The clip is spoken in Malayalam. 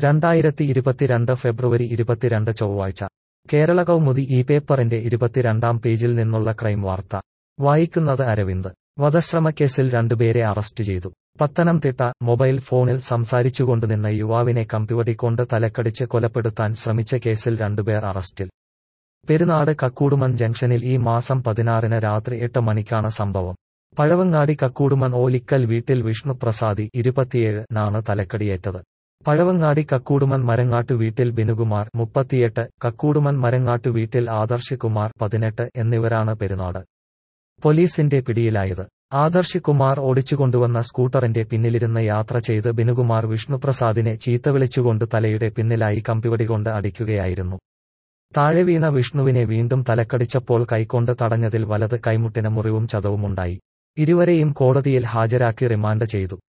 രണ്ടായിരത്തി ഇരുപത്തിരണ്ട് ഫെബ്രുവരി ഇരുപത്തിരണ്ട് ചൊവ്വാഴ്ച കേരള കൗമുദി ഈ പേപ്പറിന്റെ ഇരുപത്തിരണ്ടാം പേജിൽ നിന്നുള്ള ക്രൈം വാർത്ത വായിക്കുന്നത് അരവിന്ദ് വധശ്രമക്കേസിൽ രണ്ടുപേരെ അറസ്റ്റ് ചെയ്തു പത്തനംതിട്ട മൊബൈൽ ഫോണിൽ സംസാരിച്ചുകൊണ്ടുനിന്ന യുവാവിനെ കമ്പിവടികൊണ്ട് തലക്കടിച്ച് കൊലപ്പെടുത്താൻ ശ്രമിച്ച കേസിൽ രണ്ടുപേർ അറസ്റ്റിൽ പെരുനാട് കക്കൂടുമൺ ജംഗ്ഷനിൽ ഈ മാസം പതിനാറിന് രാത്രി എട്ട് മണിക്കാണ് സംഭവം പഴവങ്ങാടി കക്കൂടുമൺ ഓലിക്കൽ വീട്ടിൽ വിഷ്ണുപ്രസാദി ഇരുപത്തിയേഴ് നാണ് തലക്കടിയേറ്റത് പഴവങ്ങാടി കക്കൂടുമൺ മരങ്ങാട്ടു വീട്ടിൽ ബിനുകുമാർ മുപ്പത്തിയെട്ട് കക്കൂടുമൺ മരങ്ങാട്ടു വീട്ടിൽ ആദർശ് കുമാർ പതിനെട്ട് എന്നിവരാണ് പെരുനാട് പോലീസിന്റെ പിടിയിലായത് ആദർശ് കുമാർ ഓടിച്ചുകൊണ്ടുവന്ന സ്കൂട്ടറിന്റെ പിന്നിലിരുന്ന് യാത്ര ചെയ്ത് ബിനുകുമാർ വിഷ്ണുപ്രസാദിനെ ചീത്ത വിളിച്ചുകൊണ്ട് തലയുടെ പിന്നിലായി കമ്പിവടികൊണ്ട് അടിക്കുകയായിരുന്നു താഴെ വീണ വിഷ്ണുവിനെ വീണ്ടും തലക്കടിച്ചപ്പോൾ കൈകൊണ്ട് തടഞ്ഞതിൽ വലത് കൈമുട്ടിന് മുറിവും ചതവുമുണ്ടായി ഇരുവരെയും കോടതിയിൽ ഹാജരാക്കി റിമാൻഡ് ചെയ്തു